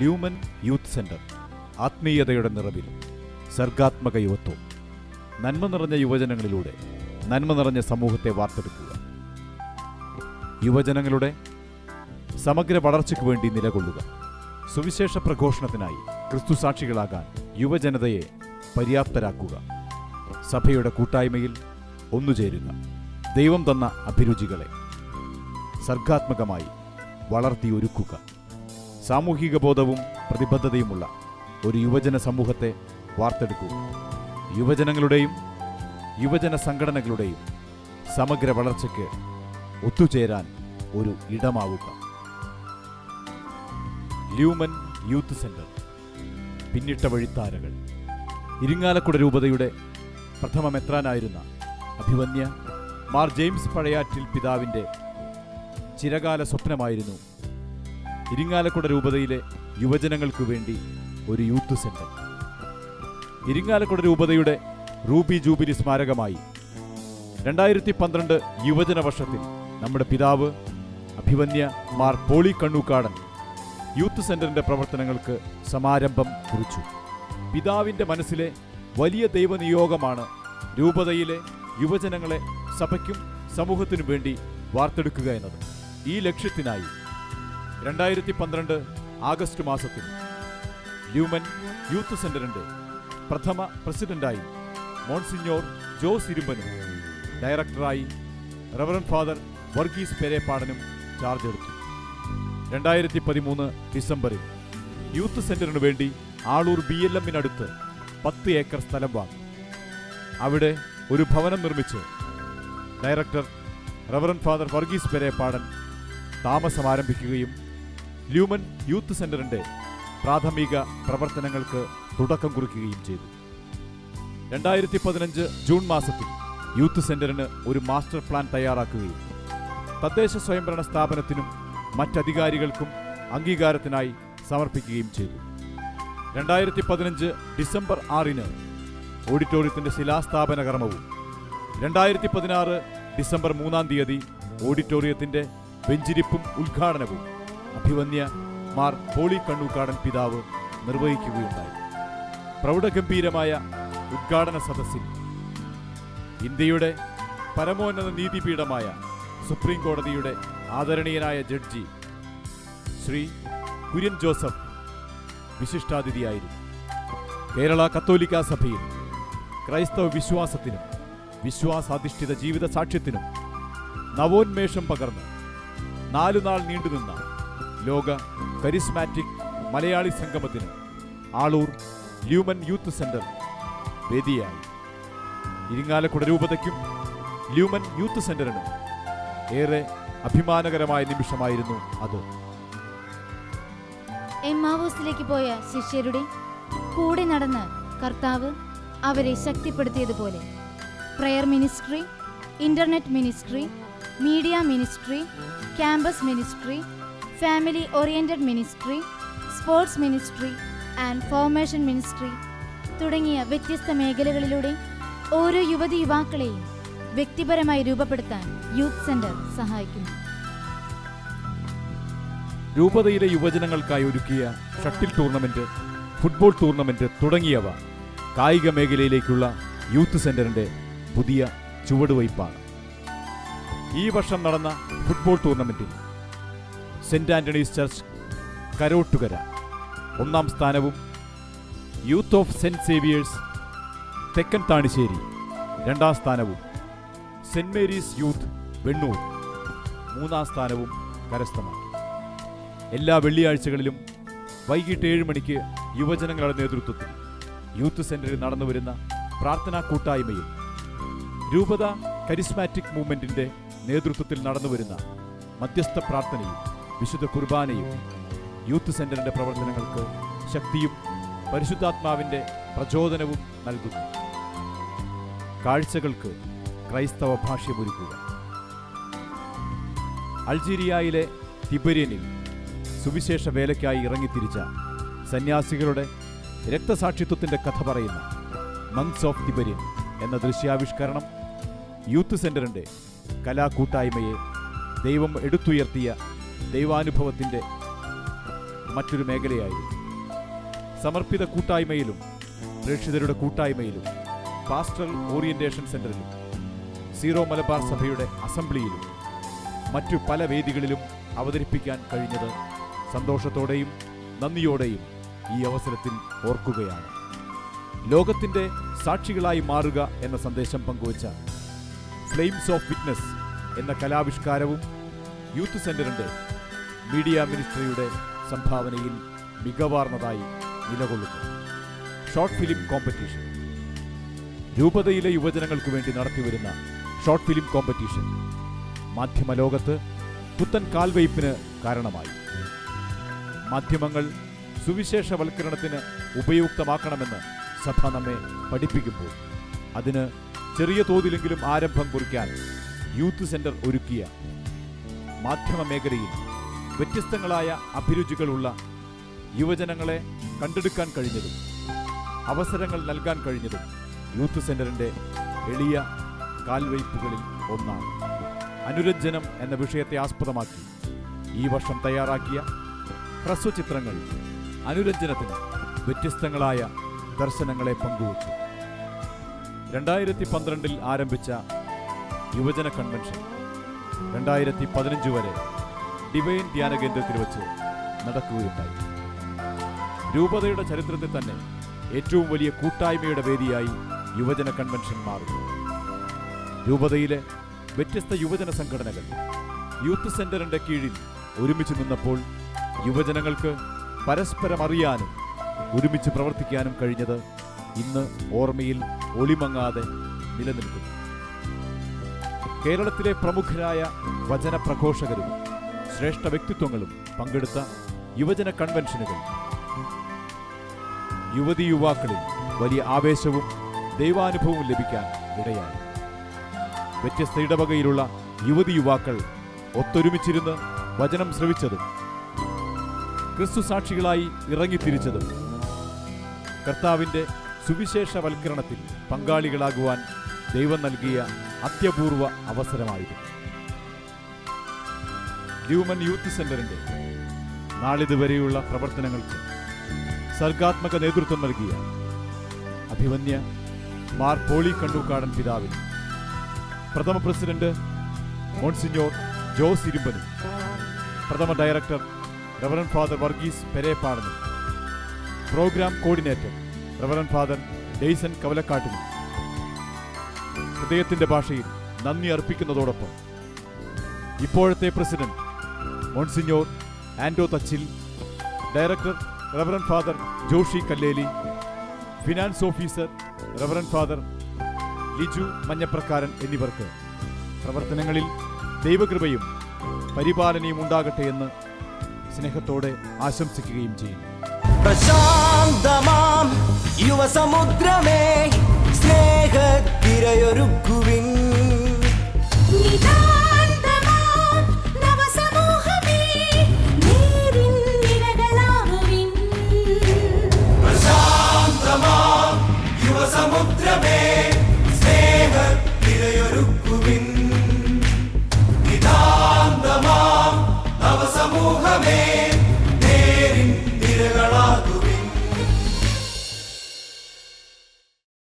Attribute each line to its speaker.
Speaker 1: lumen youth centre ആത്മീയതയുടെ നിറവിൽ സർഗാത്മക യുവത്വം നന്മ നിറഞ്ഞ യുവജനങ്ങളിലൂടെ നന്മ നിറഞ്ഞ സമൂഹത്തെ വാർത്തെടുക്കുക യുവജനങ്ങളുടെ സമഗ്ര വളർച്ചയ്ക്ക് വേണ്ടി നിലകൊള്ളുക സുവിശേഷ പ്രഘോഷണത്തിനായി ക്രിസ്തുസാക്ഷികളാകാൻ യുവജനതയെ പര്യാപ്തരാക്കുക സഭയുടെ കൂട്ടായ്മയിൽ ഒന്നുചേരുക ദൈവം തന്ന അഭിരുചികളെ സർഗാത്മകമായി വളർത്തിയൊരുക്കുക സാമൂഹിക ബോധവും പ്രതിബദ്ധതയുമുള്ള ഒരു യുവജന സമൂഹത്തെ വാർത്തെടുക്കുക യുവജനങ്ങളുടെയും യുവജന സംഘടനകളുടെയും സമഗ്ര വളർച്ചയ്ക്ക് ഒത്തുചേരാൻ ഒരു ഇടമാവുക ല്യൂമൻ യൂത്ത് സെന്റർ പിന്നിട്ട വഴിത്താരകൾ ഇരിങ്ങാലക്കുട രൂപതയുടെ പ്രഥമ മെത്രാനായിരുന്ന അഭിവന്യ മാർ ജെയിംസ് പഴയാറ്റിൽ പിതാവിൻ്റെ ചിരകാല സ്വപ്നമായിരുന്നു ഇരിങ്ങാലക്കുട രൂപതയിലെ യുവജനങ്ങൾക്കു വേണ്ടി ഒരു യൂത്ത് സെന്റർ ഇരിങ്ങാലക്കുട രൂപതയുടെ റൂബി ജൂബിലി സ്മാരകമായി രണ്ടായിരത്തി പന്ത്രണ്ട് യുവജന വർഷത്തിൽ നമ്മുടെ പിതാവ് അഭിവന്യ മാർ പോളി കണ്ണൂക്കാടൻ യൂത്ത് സെന്ററിന്റെ പ്രവർത്തനങ്ങൾക്ക് സമാരംഭം കുറിച്ചു പിതാവിന്റെ മനസ്സിലെ വലിയ ദൈവനിയോഗമാണ് രൂപതയിലെ യുവജനങ്ങളെ സഭയ്ക്കും സമൂഹത്തിനും വേണ്ടി വാർത്തെടുക്കുക എന്നത് ഈ ലക്ഷ്യത്തിനായി രണ്ടായിരത്തി പന്ത്രണ്ട് ആഗസ്റ്റ് മാസത്തിൽ ല്യൂമൻ യൂത്ത് സെന്ററിന്റെ പ്രഥമ പ്രസിഡന്റായി മോൺസിഞ്ഞോർ ജോസ് ഇരുമ്പനും ഡയറക്ടറായി റവറൻ ഫാദർ വർഗീസ് പെരേപ്പാടനും ചാർജ് എടുത്തു രണ്ടായിരത്തി പതിമൂന്ന് ഡിസംബറിൽ യൂത്ത് സെന്ററിനു വേണ്ടി ആളൂർ ബി എൽ എമ്മിനടുത്ത് പത്ത് ഏക്കർ സ്ഥലം വാങ്ങി അവിടെ ഒരു ഭവനം നിർമ്മിച്ച് director reverend father Varghese Perepadan താമസം ആരംഭിക്കുകയും ല്യൂമൻ യൂത്ത് സെന്ററിന്റെ പ്രാഥമിക പ്രവർത്തനങ്ങൾക്ക് തുടക്കം കുറിക്കുകയും ചെയ്തു രണ്ടായിരത്തി പതിനഞ്ച് ജൂൺ മാസത്തിൽ യൂത്ത് സെന്ററിന് ഒരു മാസ്റ്റർ പ്ലാൻ തയ്യാറാക്കുകയും തദ്ദേശ സ്വയംഭരണ സ്ഥാപനത്തിനും മറ്റധികാരികൾക്കും അംഗീകാരത്തിനായി സമർപ്പിക്കുകയും ചെയ്തു രണ്ടായിരത്തി പതിനഞ്ച് ഡിസംബർ ആറിന് ഓഡിറ്റോറിയത്തിന്റെ ശിലാസ്ഥാപന കർമ്മവും രണ്ടായിരത്തി പതിനാറ് ഡിസംബർ മൂന്നാം തീയതി ഓഡിറ്റോറിയത്തിന്റെ വെഞ്ചിരിപ്പും ഉദ്ഘാടനവും അഭിവന്യ മാർ പോളി കണ്ണൂക്കാടൻ പിതാവ് നിർവഹിക്കുകയുണ്ടായി പ്രൗഢഗംഭീരമായ ഉദ്ഘാടന സദസ്സിൽ ഇന്ത്യയുടെ പരമോന്നത നീതിപീഠമായ സുപ്രീം കോടതിയുടെ ആദരണീയനായ ജഡ്ജി ശ്രീ കുര്യൻ ജോസഫ് വിശിഷ്ടാതിഥിയായിരുന്നു കേരള കത്തോലിക്ക സഭയിൽ ക്രൈസ്തവ വിശ്വാസത്തിനും വിശ്വാസാധിഷ്ഠിത ജീവിത സാക്ഷ്യത്തിനും നവോന്മേഷം പകർന്ന് നാലു നാൾ നീണ്ടുനിന്ന ലോക കരിസ്മാറ്റിക് മലയാളി സംഗമത്തിന് ആളൂർ ല്യൂമൻ യൂത്ത് സെന്റർ വേദിയായി ഇരിങ്ങാലക്കുട രൂപതയ്ക്കും ല്യൂമൻ യൂത്ത് സെന്ററിനും ഏറെ അഭിമാനകരമായ നിമിഷമായിരുന്നു അത്
Speaker 2: എമ്മാവൂസിലേക്ക് പോയ ശിഷ്യരുടെ കൂടെ നടന്ന് കർത്താവ് അവരെ ശക്തിപ്പെടുത്തിയതുപോലെ prayer ministry internet ministry media ministry campus ministry family oriented ministry sports ministry and formation ministry തുടങ്ങിയ വ്യത്യസ്ത മേഖലകളിലൂടെ ഓരോ യുവതി യുവാക്കളെയും വ്യക്തിപരമായി രൂപപ്പെടുത്താൻ യൂത്ത് സെന്റർ സഹായിക്കുന്നു
Speaker 1: രൂപതയിലെ യുവജനങ്ങൾക്കായി ഒരുക്കിയ ഷട്ടിൽ ടൂർണമെന്റ് ഫുട്ബോൾ ടൂർണമെന്റ് തുടങ്ങിയവ കായിക മേഖലയിലേക്കുള്ള യൂത്ത് സെന്ററിന്റെ പുതിയ ചുവടുവയ്പ്പാണ് ഈ വർഷം നടന്ന ഫുട്ബോൾ ടൂർണമെന്റിൽ സെന്റ് ആന്റണീസ് ചർച്ച് കരോട്ടുകര ഒന്നാം സ്ഥാനവും യൂത്ത് ഓഫ് സെന്റ് സേവിയേഴ്സ് തെക്കൻ താണിശ്ശേരി രണ്ടാം സ്ഥാനവും സെന്റ് മേരീസ് യൂത്ത് വെണ്ണൂർ മൂന്നാം സ്ഥാനവും കരസ്ഥമാക്കി എല്ലാ വെള്ളിയാഴ്ചകളിലും വൈകിട്ട് ഏഴ് മണിക്ക് യുവജനങ്ങളുടെ നേതൃത്വത്തിൽ യൂത്ത് സെന്ററിൽ നടന്നുവരുന്ന പ്രാർത്ഥനാ കൂട്ടായ്മയും രൂപത കരിസ്മാറ്റിക് മൂവ്മെന്റിന്റെ നേതൃത്വത്തിൽ നടന്നുവരുന്ന മധ്യസ്ഥ പ്രാർത്ഥനയും വിശുദ്ധ കുർബാനയും യൂത്ത് സെന്ററിന്റെ പ്രവർത്തനങ്ങൾക്ക് ശക്തിയും പരിശുദ്ധാത്മാവിന്റെ പ്രചോദനവും നൽകുന്നു കാഴ്ചകൾക്ക് ക്രൈസ്തവ ഭാഷ്യമൊരുക്കുക അൾജീരിയയിലെ തിബര്യനിൽ സുവിശേഷ വേലയ്ക്കായി ഇറങ്ങിത്തിരിച്ച സന്യാസികളുടെ രക്തസാക്ഷിത്വത്തിന്റെ കഥ പറയുന്ന മങ്സ് ഓഫ് തിബര്യൻ എന്ന ദൃശ്യാവിഷ്കരണം യൂത്ത് സെന്ററിന്റെ കലാകൂട്ടായ്മയെ ദൈവം എടുത്തുയർത്തിയ ദൈവാനുഭവത്തിന്റെ മറ്റൊരു മേഖലയായിരുന്നു സമർപ്പിത കൂട്ടായ്മയിലും പ്രേക്ഷിതരുടെ കൂട്ടായ്മയിലും പാസ്റ്ററൽ ഓറിയന്റേഷൻ സെന്ററിലും സീറോ മലബാർ സഭയുടെ അസംബ്ലിയിലും മറ്റു പല വേദികളിലും അവതരിപ്പിക്കാൻ കഴിഞ്ഞത് സന്തോഷത്തോടെയും നന്ദിയോടെയും ഈ അവസരത്തിൽ ഓർക്കുകയാണ് ലോകത്തിന്റെ സാക്ഷികളായി മാറുക എന്ന സന്ദേശം പങ്കുവച്ച ഫ്ലെയിംസ് ഓഫ് വിറ്റ്നസ് എന്ന കലാവിഷ്കാരവും യൂത്ത് സെന്ററിന്റെ മീഡിയ മിനിസ്ട്രിയുടെ സംഭാവനയിൽ മികവാർന്നതായി നിലകൊള്ളുന്നു ഷോർട്ട് ഫിലിം കോമ്പറ്റീഷൻ രൂപതയിലെ യുവജനങ്ങൾക്ക് വേണ്ടി നടത്തിവരുന്ന ഷോർട്ട് ഫിലിം കോമ്പറ്റീഷൻ മാധ്യമ ലോകത്ത് പുത്തൻ കാൽവയ്പിന് കാരണമായി മാധ്യമങ്ങൾ സുവിശേഷവൽക്കരണത്തിന് ഉപയുക്തമാക്കണമെന്ന് സഭ നമ്മെ പഠിപ്പിക്കുമ്പോൾ അതിന് ചെറിയ തോതിലെങ്കിലും ആരംഭം കുറിക്കാൻ യൂത്ത് സെന്റർ ഒരുക്കിയ മാധ്യമ മേഖലയിൽ വ്യത്യസ്തങ്ങളായ അഭിരുചികളുള്ള യുവജനങ്ങളെ കണ്ടെടുക്കാൻ കഴിഞ്ഞതും അവസരങ്ങൾ നൽകാൻ കഴിഞ്ഞതും യൂത്ത് സെന്ററിന്റെ എളിയ കാൽവയ്പുകളിൽ ഒന്നാണ് അനുരഞ്ജനം എന്ന വിഷയത്തെ ആസ്പദമാക്കി ഈ വർഷം തയ്യാറാക്കിയ ഹ്രസ്വചിത്രങ്ങൾ അനുരഞ്ജനത്തിന് വ്യത്യസ്തങ്ങളായ ദർശനങ്ങളെ പങ്കുവച്ചു രണ്ടായിരത്തി പന്ത്രണ്ടിൽ ആരംഭിച്ച യുവജന കൺവെൻഷൻ രണ്ടായിരത്തി പതിനഞ്ച് വരെ ഡിവൈൻ ധ്യാന കേന്ദ്രത്തിൽ വെച്ച് നടക്കുകയുണ്ടായി രൂപതയുടെ ചരിത്രത്തിൽ തന്നെ ഏറ്റവും വലിയ കൂട്ടായ്മയുടെ വേദിയായി യുവജന കൺവെൻഷൻ മാറുന്നു രൂപതയിലെ വ്യത്യസ്ത യുവജന സംഘടനകൾ യൂത്ത് സെന്ററിന്റെ കീഴിൽ ഒരുമിച്ച് നിന്നപ്പോൾ യുവജനങ്ങൾക്ക് പരസ്പരം അറിയാനും ഒരുമിച്ച് പ്രവർത്തിക്കാനും കഴിഞ്ഞത് ഇന്ന് ഓർമ്മയിൽ ഒളിമങ്ങാതെ നിലനിൽക്കുന്നു കേരളത്തിലെ പ്രമുഖരായ വചന പ്രഘോഷകരും ശ്രേഷ്ഠ വ്യക്തിത്വങ്ങളും പങ്കെടുത്ത യുവജന കൺവെൻഷനുകൾ യുവതി യുവാക്കളിൽ വലിയ ആവേശവും ദൈവാനുഭവവും ലഭിക്കാൻ ഇടയായി വ്യത്യസ്ത ഇടവകയിലുള്ള യുവതി യുവാക്കൾ ഒത്തൊരുമിച്ചിരുന്ന് വചനം ശ്രവിച്ചതും ക്രിസ്തു സാക്ഷികളായി ഇറങ്ങിത്തിരിച്ചതും കർത്താവിന്റെ സുവിശേഷവൽക്കരണത്തിൽ പങ്കാളികളാകുവാൻ ദൈവം നൽകിയ അത്യപൂർവ അവസരമായിരുന്നു ഹ്യൂമൻ യൂത്ത് സെന്ററിന്റെ നാളിതുവരെയുള്ള പ്രവർത്തനങ്ങൾക്ക് സർഗാത്മക നേതൃത്വം നൽകിയ അഭിമന്യ മാർ പോളി കണ്ടൂക്കാടൻ പിതാവിന് പ്രഥമ പ്രസിഡന്റ് മോൺസിഞ്ഞോർ ജോസ് ഇരുമ്പനും പ്രഥമ ഡയറക്ടർ റവറൻ ഫാദർ വർഗീസ് പെരേപ്പാടനും programme coordinator reverend father Dayson കവലക്കാട്ടിനും ഹൃദയത്തിന്റെ ഭാഷയിൽ നന്ദി അർപ്പിക്കുന്നതോടൊപ്പം ഇപ്പോഴത്തെ president monsignor Ando Thachil director reverend father Joshy Kalleli finance officer reverend father Liju Manjaprakkaran എന്നിവർക്ക് പ്രവർത്തനങ്ങളിൽ ദൈവകൃപയും പരിപാലനയും ഉണ്ടാകട്ടെ എന്ന് സ്നേഹത്തോടെ ആശംസിക്കുകയും ചെയ്യുന്നു
Speaker 3: പ്രശാന്തമാം യുവസമുദ്രമേ സ്നേഹത്തിരയൊരുക്കുവിൻ